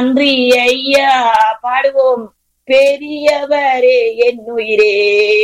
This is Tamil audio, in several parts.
நன்றி ஐயா பாடுவோம் பெரியவரே என் உயிரே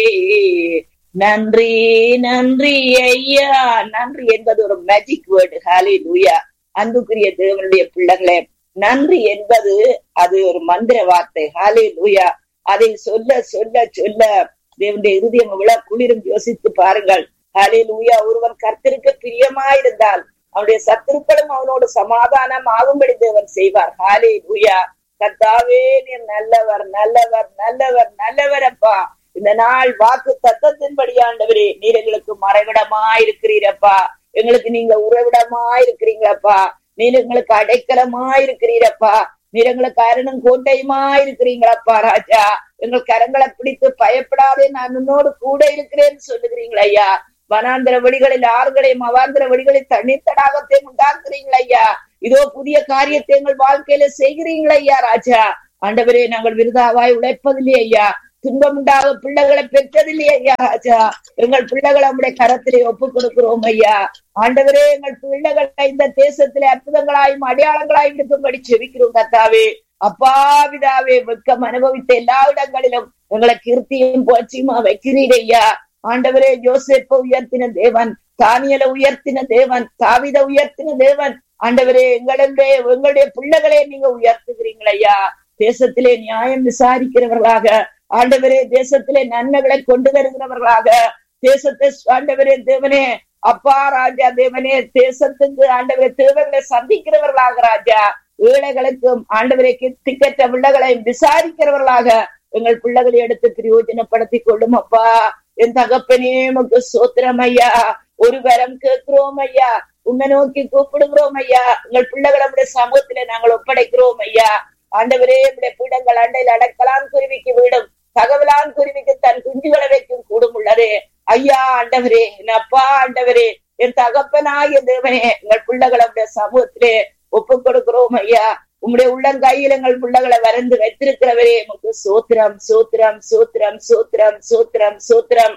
நன்றி நன்றி ஐயா நன்றி என்பது ஒரு மேஜிக் வேர்டு ஹாலே லூயா அன்புக்குரிய தேவனுடைய பிள்ளைகளே நன்றி என்பது அது ஒரு மந்திர வார்த்தை ஹாலே லூயா அதை சொல்ல சொல்ல சொல்ல தேவனுடைய இருதயம் எவ்வளவு குளிரும் யோசித்து பாருங்கள் ஹாலே லூயா ஒருவன் கர்த்தருக்கு பிரியமாயிருந்தால் அவனுடைய சத்துருக்களும் அவனோடு சமாதானம் ஆகும்படி தேவன் செய்வார் ஹாலே லூயா கர்த்தாவே நீர் நல்லவர் நல்லவர் நல்லவர் நல்லவர் அப்பா இந்த நாள் வாக்கு தத்தத்தின்படி ஆண்டவரே நீர் எங்களுக்கு மறைவிடமா இருக்கிறீரப்பா எங்களுக்கு நீங்க உறவிடமா இருக்கிறீங்களப்பா நீர் எங்களுக்கு அடைக்கலமா இருக்கிறீரப்பா நீர் எங்களுக்கு அருணும் கோட்டையுமா இருக்கிறீங்களப்பா ராஜா எங்கள் கரங்களை பிடித்து பயப்படாதே நான் உன்னோடு கூட இருக்கிறேன்னு சொல்லுகிறீங்களா ஐயா வனாந்திர வழிகளில் ஆறுகளையும் அவாந்திர வழிகளில் தண்ணீர் தடாகத்தையும் உண்டாக்குறீங்களா ஐயா இதோ புதிய காரியத்தை எங்கள் வாழ்க்கையில செய்கிறீங்களா ஐயா ராஜா ஆண்டவரே நாங்கள் விருதாவாய் உழைப்பதில்லை ஐயா துன்பம் உண்டாக பிள்ளைகளை பெற்றதில்லை ஐயா ராஜா எங்கள் பிள்ளைகளை நம்முடைய கரத்திலே ஒப்புக் கொடுக்கிறோம் ஐயா ஆண்டவரே எங்கள் பிள்ளைகளை இந்த தேசத்திலே அற்புதங்களாயும் அடையாளங்களாயும் இருக்கும்படி செவிக்கிறோம் கத்தாவே அப்பா விதாவே வெக்கம் அனுபவித்த எல்லா இடங்களிலும் எங்களை கீர்த்தியும் போச்சியுமா வைக்கிறீர் ஐயா ஆண்டவரே யோசேப்ப உயர்த்தின தேவன் தானியல உயர்த்தின தேவன் தாவித உயர்த்தின தேவன் ஆண்டவரே எங்களுடைய எங்களுடைய பிள்ளைகளே நீங்க உயர்த்துகிறீங்களா ஐயா தேசத்திலே நியாயம் விசாரிக்கிறவர்களாக ஆண்டவரே தேசத்திலே நன்மைகளை கொண்டு வருகிறவர்களாக தேசத்தை ஆண்டவரே தேவனே அப்பா ராஜா தேவனே தேசத்துக்கு ஆண்டவரே தேவைகளை சந்திக்கிறவர்களாக ராஜா ஏழைகளுக்கும் ஆண்டவரை திக்கற்ற பிள்ளைகளை விசாரிக்கிறவர்களாக எங்கள் பிள்ளைகளை எடுத்து பிரயோஜனப்படுத்திக் கொள்ளும் அப்பா என் தகப்பனே உமக்கு சோத்திரம் ஐயா ஒரு வரம் கேட்கிறோம் ஐயா உன்னை நோக்கி கூப்பிடுகிறோம் ஐயா எங்கள் பிள்ளைகளை நம்முடைய சமூகத்திலே நாங்கள் ஒப்படைக்கிறோம் ஐயா ஆண்டவரே நம்முடைய பீடங்கள் அண்டையில் அடக்கலாம் குருவிக்கு வீடும் தகவலான் குருவிக்கு தன் குஞ்சுகளை வைக்கும் கூடும் உள்ளதே ஐயா ஆண்டவரே என் அப்பா ஆண்டவரே என் தகப்பனாகிய தேவனே எங்கள் பிள்ளைகளை நம்முடைய சமூகத்திலே ஒப்புக் கொடுக்கிறோம் ஐயா உம்முடைய உள்ளங்கையில் எங்கள் பிள்ளைகளை வரைந்து வைத்திருக்கிறவரே உமக்கு சோத்திரம் சோத்திரம் சோத்திரம் சோத்திரம் சோத்திரம் சோத்திரம்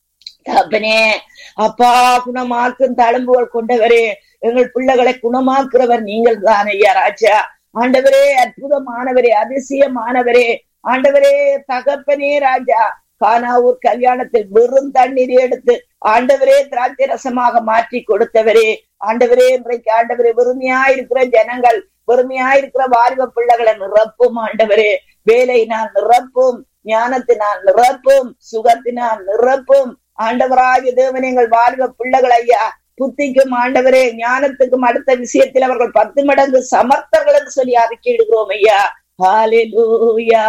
தகப்பனே அப்பா குணமாக்கும் தழும்புகள் கொண்டவரே எங்கள் பிள்ளைகளை குணமாக்குறவர் நீங்கள் தான் ஐயா ராஜா ஆண்டவரே அற்புதமானவரே அதிசயமானவரே ஆண்டவரே தகப்பனே ராஜா கானாவூர் கல்யாணத்தில் வெறும் தண்ணீர் எடுத்து ஆண்டவரே திராட்சை ரசமாக மாற்றி கொடுத்தவரே ஆண்டவரே இன்றைக்கு ஆண்டவரே வெறுமையா இருக்கிற ஜனங்கள் வெறுமையா இருக்கிற வாலிப பிள்ளைகளை நிரப்பும் ஆண்டவரே வேலையினால் நிரப்பும் ஞானத்தினால் நிரப்பும் சுகத்தினால் நிரப்பும் ஆண்டவராகிய தேவன் எங்கள் வாலிப பிள்ளைகள் ஐயா புத்திக்கும் ஆண்டவரே ஞானத்துக்கும் அடுத்த விஷயத்தில் அவர்கள் பத்து மடங்கு சமர்த்தர்கள் என்று சொல்லி அறிக்கையிடுகிறோம் ஐயா ஹாலேலூயா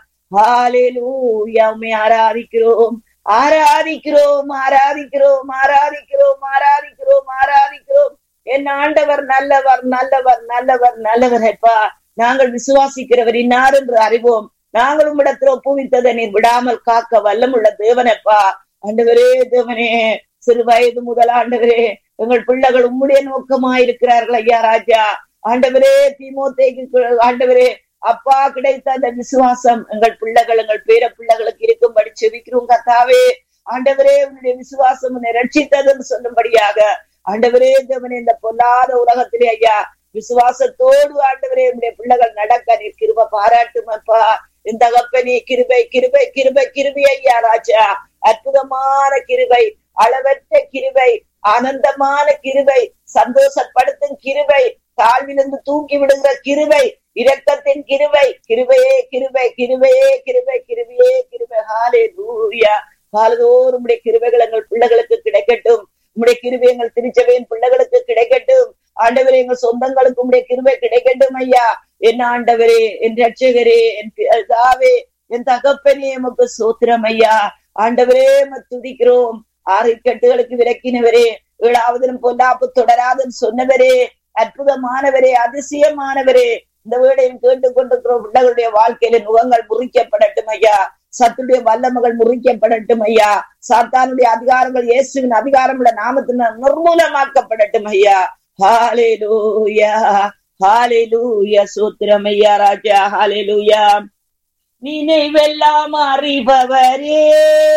ஹாலேலூயா உண்மை ஆராதிக்கிறோம் ஆராதிக்கிறோம் ஆராதிக்கிறோம் ஆராதிக்கிறோம் ஆராதிக்கிறோம் ஆராதிக்கிறோம் என் ஆண்டவர் நல்லவர் நல்லவர் நல்லவர் நல்லவர் எப்பா நாங்கள் விசுவாசிக்கிறவர் இன்னார் என்று அறிவோம் நாங்கள் உம்மிடத்தில் ஒப்புவித்ததை நீர் விடாமல் காக்க வல்லமுள்ள தேவனப்பா ஆண்டவரே தேவனே சிறு வயது முதல் ஆண்டவரே எங்கள் பிள்ளைகள் உம்முடைய நோக்கமாயிருக்கிறார்கள் ஐயா ராஜா ஆண்டவரே திமுத்தைக்கு ஆண்டவரே அப்பா கிடைத்த அந்த விசுவாசம் எங்கள் பிள்ளைகள் எங்கள் பேர பிள்ளைகளுக்கு இருக்கும்படி செவிக்கிறோம் கத்தாவே ஆண்டவரே உன்னுடைய விசுவாசம் உன்னை ரட்சித்ததுன்னு சொல்லும்படியாக ஆண்டவரே தேவனே இந்த பொல்லாத உலகத்திலே ஐயா விசுவாசத்தோடு ஆண்டவரே உன்னுடைய பிள்ளைகள் நடக்க நீர் கிருப பாராட்டும் அப்பா இந்த தகப்பனே கிருபை கிருபை கிருபை கிருபி ஐயா ராஜா அற்புதமான கிருபை அளவற்ற கிருபை ஆனந்தமான கிருபை சந்தோஷப்படுத்தும் கிருபை தாழ்விலிருந்து தூக்கி விடுகிற கிருபை இரக்கத்தின் கிருபை கிருபையே கிருபை கிருபையே கிருபை கிருபையே கிருபை ஹாலே லூயா காலதோறும் உடைய கிருபைகள் எங்கள் பிள்ளைகளுக்கு கிடைக்கட்டும் உடைய கிருபை எங்கள் திருச்சபையின் பிள்ளைகளுக்கு கிடைக்கட்டும் ஆண்டவரே எங்கள் சொந்தங்களுக்கு உடைய கிருபை கிடைக்கட்டும் ஐயா என் ஆண்டவரே என் ரட்சகரே என் தாவே என் தகப்பனே எமக்கு சோத்திரம் ஐயா ஆண்டவரே துதிக்கிறோம் ஆறு கட்டுகளுக்கு விளக்கினவரே ஏழாவதிலும் பொல்லாப்பு தொடராதுன்னு சொன்னவரே அற்புதமானவரே அதிசயமானவரே இந்த வீடையும் கேட்டுக் கொண்டிருக்கிற பிள்ளைகளுடைய வாழ்க்கையில முகங்கள் முறிக்கப்படட்டும் ஐயா சத்துடைய வல்லமகள் முறிக்கப்படட்டும் ஐயா சாத்தானுடைய அதிகாரங்கள் இயேசுவின் அதிகாரம் உள்ள நாமத்தினால் நிர்மூலமாக்கப்படட்டும் ஐயா ஹாலே லூயா ஹாலே லூயா சூத்திரம் ஐயா ராஜா ஹாலே லூயா நினைவெல்லாம் அறிபவரே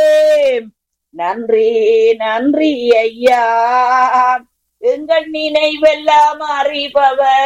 நன்றி நன்றி ஐயா எங்கள் நினைவெல்லாம் அறிபவர்